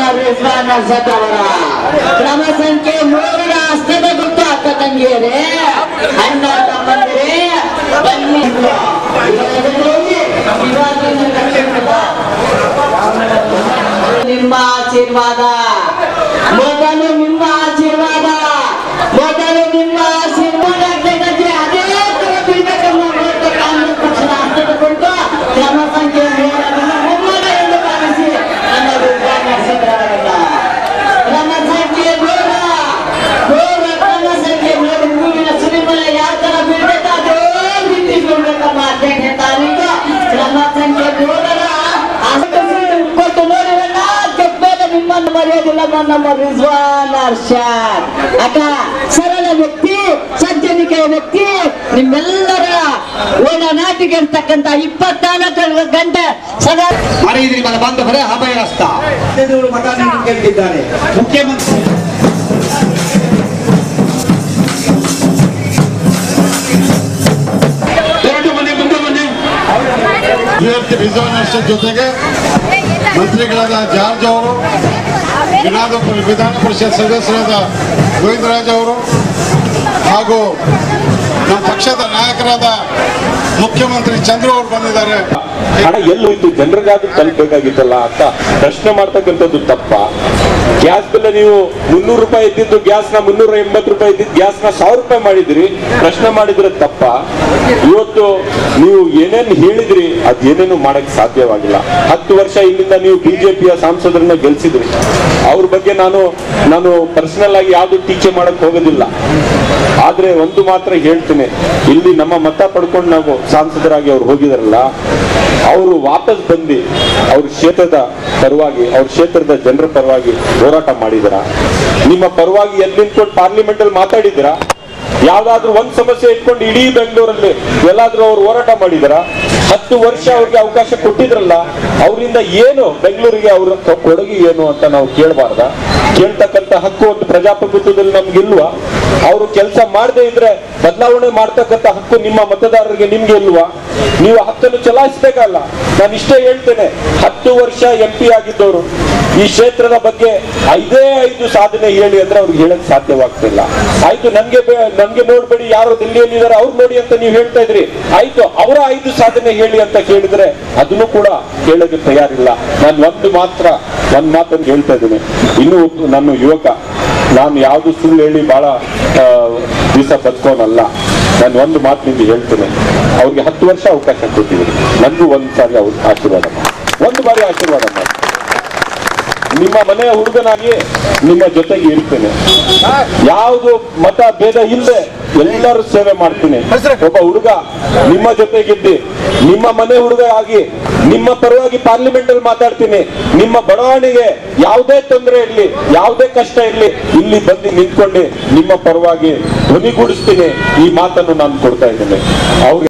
ರಿಜ್ವಾನ್ ಅರ್ಷದ್ ಅವರ ಕ್ರಮ ಸಂಖ್ಯೆ ಮೂರರ ಹಸ್ತದ ಗುರುತು ಅಕ್ಕ ತಂಗಿಯರೇ ಅಣ್ಣ ತಮ್ಮಂದಿರೇ ಬನ್ನಿ ನಿಮ್ಮ ಆಶೀರ್ವಾದ ಮೊದಲು ನಿಮ್ಮ ಆಶೀರ್ವಾದ ಮೊದಲು ನಿಮ್ಮ ಆಶೀರ್ವಾದ ಜಗತ್ತಿಗೆ ಅದೇ ತರ ಬೀಳ್ಬೇಕನ್ನೋ ಮೂಲಕ ಕಾಂಗ್ರೆಸ್ ಪಕ್ಷದ ಹಸ್ತದ ಕುರಿತು ಕ್ರಮ ಸಂಖ್ಯೆ ಮೂರನ್ನು ಮೊಮ್ಮಗ ಎಂದು ಭಾವಿಸಿ ನನ್ನ ರಿಜ್ವಾನ್ ಅರ್ಷದ್ ಅವರನ್ನ ಕ್ರಮ ಸಂಖ್ಯೆ ಮೂರ ಮೂರ ಕ್ರಮ ಸಂಖ್ಯೆ ಮೂರು ಹೂವಿನ ಸುರಿಮಳೆ ಯಾವ ತರ ಬೀಳ್ಬೇಕು ಅದೇ ರೀತಿ ಬೀಳ್ಬೇಕಮ್ಮ ಹದಿನೆಂಟನೇ ತಾರೀಕು ಕ್ರಮ ಸಂಖ್ಯೆ ಮೂರರ ಕೊಟ್ಟು ನೋಡಿರಲ್ಲ ಕೆಟ್ಟದ ನಿಮ್ಮನ್ನು ಮರೆಯೋದಿಲ್ಲ ನಮ್ಮ ರಿಜ್ವಾನ್ ಅರ್ಷಾದ್ ಅಕ್ಕ ಸರಳ ವ್ಯಕ್ತಿ ಸಜ್ಜನಿಕೆಯ ವ್ಯಕ್ತಿ ನಿಮ್ಮೆಲ್ಲರ ಒಡನಾಟಿಗೆ ಇರ್ತಕ್ಕಂಥ ಇಪ್ಪತ್ನಾಲ್ಕು ಗಂಟೆ ಸದಾ ಮರೆಯಿದ್ರಿ ಮನ ಬಾಂಧವರೇ ಅಭಯ ಹಸ್ತ ದೇವರು ಮತ ನೀಡಿ ಕೇಳಿದ್ದಾರೆ ಮುಖ್ಯಮಂತ್ರಿ ಎರಡು ಮನೆ ಮುಂದೆ ಬನ್ನಿ ವಿದ್ಯಾರ್ಥಿ ರಿಸರ್ವೇಷನ್ ಜೊತೆಗೆ ಮಂತ್ರಿಗಳಾದ ಜಾರ್ಜ್ ಅವರು ವಿಧಾನ ವಿಧಾನ ಪರಿಷತ್ ಸದಸ್ಯರಾದ ಗೋವಿಂದರಾಜ್ ಅವರು ಹಾಗೂ ನಮ್ಮ ಪಕ್ಷದ ನಾಯಕರಾದ ಮುಖ್ಯಮಂತ್ರಿ ಚಂದ್ರು ಅವರು ಬಂದಿದ್ದಾರೆ ಹಣ ಎಲ್ಲೋಯ್ತು ಜನರಿಗಾದ್ರೂ ತಲುಪಬೇಕಾಗಿತ್ತಲ್ಲ ಅಂತ ಪ್ರಶ್ನೆ ಮಾಡ್ತಕ್ಕಂಥದ್ದು ತಪ್ಪ ಗ್ಯಾಸ್ ಬೆಲ್ಲ ನೀವು ಮುನ್ನೂರು ರೂಪಾಯಿ ಇದ್ದಿದ್ದು ಗ್ಯಾಸ್ನ ಮುನ್ನೂರ ಎಂಬತ್ತು ರೂಪಾಯಿ ಇದ್ದಿದ್ದು ಗ್ಯಾಸ್ನ ಸಾವಿರ ರೂಪಾಯಿ ಮಾಡಿದ್ರಿ ಪ್ರಶ್ನೆ ಮಾಡಿದ್ರೆ ತಪ್ಪ ಇವತ್ತು ನೀವು ಏನೇನು ಹೇಳಿದ್ರಿ ಅದ್ ಏನೇನು ಮಾಡಕ್ ಸಾಧ್ಯವಾಗಿಲ್ಲ ಹತ್ತು ವರ್ಷ ಇಲ್ಲಿಂದ ನೀವು ಬಿಜೆಪಿಯ ಸಂಸದರನ್ನ ಗೆಲ್ಸಿದ್ರಿ ಅವ್ರ ಬಗ್ಗೆ ನಾನು ನಾನು ಪರ್ಸನಲ್ ಆಗಿ ಯಾವ್ದು ಟೀಕೆ ಮಾಡಕ್ ಹೋಗೋದಿಲ್ಲ ಆದ್ರೆ ಒಂದು ಮಾತ್ರ ಹೇಳ್ತೇನೆ ಇಲ್ಲಿ ನಮ್ಮ ಮತ ಪಡ್ಕೊಂಡು ನಾವು ಸಾಂಸದರಾಗಿ ಅವ್ರು ಹೋಗಿದಾರಲ್ಲ ಅವರು ವಾಪಸ್ ಬಂದು ಅವ್ರ ಕ್ಷೇತ್ರದ ಪರವಾಗಿ ಅವ್ರ ಕ್ಷೇತ್ರದ ಜನರ ಪರವಾಗಿ ಹೋರಾಟ ಮಾಡಿದ್ರ ನಿಮ್ಮ ಪರವಾಗಿ ಎಲ್ಲಿ ನಿಂತ್ಕೊಂಡು ಪಾರ್ಲಿಮೆಂಟ್ ಅಲ್ಲಿ ಮಾತಾಡಿದ್ರ ಯಾವ್ದಾದ್ರು ಒಂದ್ ಸಮಸ್ಯೆ ಇಟ್ಕೊಂಡು ಇಡೀ ಬೆಂಗಳೂರಲ್ಲಿ ಎಲ್ಲಾದ್ರೂ ಅವ್ರು ಹೋರಾಟ ಮಾಡಿದ್ರ ಹತ್ತು ವರ್ಷ ಅವ್ರಿಗೆ ಅವಕಾಶ ಕೊಟ್ಟಿದ್ರಲ್ಲ ಅವರಿಂದ ಏನು ಬೆಂಗಳೂರಿಗೆ ಅವ್ರ ಕೊಡುಗೆ ಏನು ಅಂತ ನಾವು ಕೇಳಬಾರ್ದ ಕೇಳ್ತಕ್ಕಂತ ಹಕ್ಕು ಒಂದು ಪ್ರಜಾಪ್ರಭುತ್ವದಲ್ಲಿ ನಮ್ಗಿಲ್ವಾ ಅವರು ಕೆಲಸ ಮಾಡದೇ ಇದ್ರೆ ಬದಲಾವಣೆ ಮಾಡ್ತಕ್ಕಂತ ಹಕ್ಕು ನಿಮ್ಮ ಮತದಾರರಿಗೆ ನಿಮ್ಗೆ ಇಲ್ವಾ ನೀವು ಹಕ್ಕನ್ನು ಚಲಾಯಿಸಬೇಕಲ್ಲ ನಾನು ಇಷ್ಟೇ ಹೇಳ್ತೇನೆ ಹತ್ತು ವರ್ಷ ಎಂ ಪಿ ಆಗಿದ್ದವರು ಈ ಕ್ಷೇತ್ರದ ಬಗ್ಗೆ ಐದೇ ಐದು ಸಾಧನೆ ಹೇಳಿ ಅಂದ್ರೆ ಅವ್ರಿಗೆ ಹೇಳಕ್ ಸಾಧ್ಯವಾಗ್ತಿಲ್ಲ ಆಯ್ತು ನನ್ಗೆ ಬೇ- ನನ್ಗೆ ನೋಡ್ಬೇಡಿ ಯಾರು ದಿಲ್ಲಿಯಲ್ಲಿ ಇದಾರೆ ಅವ್ರು ನೋಡಿ ಅಂತ ನೀವು ಹೇಳ್ತಾ ಇದ್ರಿ ಆಯ್ತು ಅವರ ಐದು ಸಾಧನೆ ಹೇಳಿ ಅಂತ ಕೇಳಿದ್ರೆ ಅದನ್ನು ಕೂಡ ಕೇಳೋಕೆ ತಯಾರಿಲ್ಲ ನಾನು ಒಂದು ಮಾತ್ರ ಒಂದ್ ಮಾತನ್ನು ಹೇಳ್ತಾ ಇದ್ದೀನಿ ಇನ್ನು ನಾನು ಯುವಕ ನಾನು ಯಾವ್ದು ಸುಳ್ಳು ಹೇಳಿ ಬಹಳ ದಿವಸ ಬದುಕೋನಲ್ಲ ನಾನು ಒಂದು ಮಾತು ನಿಮ್ಗೆ ಹೇಳ್ತೇನೆ ಅವ್ರಿಗೆ ಹತ್ತು ವರ್ಷ ಅವಕಾಶ ಕೊಟ್ಟಿದ್ದೀನಿ ನನಗೂ ಒಂದ್ ಸಾರಿ ಅವ್ರ ಆಶೀರ್ವಾದ ಮಾಡಿ ಒಂದು ಬಾರಿ ಆಶೀರ್ವಾದ ಮಾಡಿ ನಿಮ್ಮ ಮನೆಯ ಹುಡುಗನಾಗಿ ನಿಮ್ಮ ಜೊತೆಗೆ ಇರ್ತೇನೆ ಯಾವುದು ಮತ ಭೇದ ಇಲ್ಲದೆ ಎಲ್ಲರೂ ಸೇವೆ ಮಾಡ್ತೀನಿ ಒಬ್ಬ ಹುಡುಗ ನಿಮ್ಮ ಜೊತೆಗಿದ್ದಿ ನಿಮ್ಮ ಮನೆ ಹುಡುಗ ಆಗಿ ನಿಮ್ಮ ಪರವಾಗಿ ಪಾರ್ಲಿಮೆಂಟ್ ಅಲ್ಲಿ ಮಾತಾಡ್ತೀನಿ ನಿಮ್ಮ ಬಡಾವಣೆಗೆ ಯಾವುದೇ ತೊಂದರೆ ಇರ್ಲಿ ಯಾವುದೇ ಕಷ್ಟ ಇರ್ಲಿ ಇಲ್ಲಿ ಬಂದು ನಿಂತ್ಕೊಂಡು ನಿಮ್ಮ ಪರವಾಗಿ ಧ್ವನಿಗೂಡಿಸ್ತೀನಿ ಈ ಮಾತನ್ನು ನಾನು ಕೊಡ್ತಾ ಇದ್ದೇನೆ ಅವ್ರಿಗೆ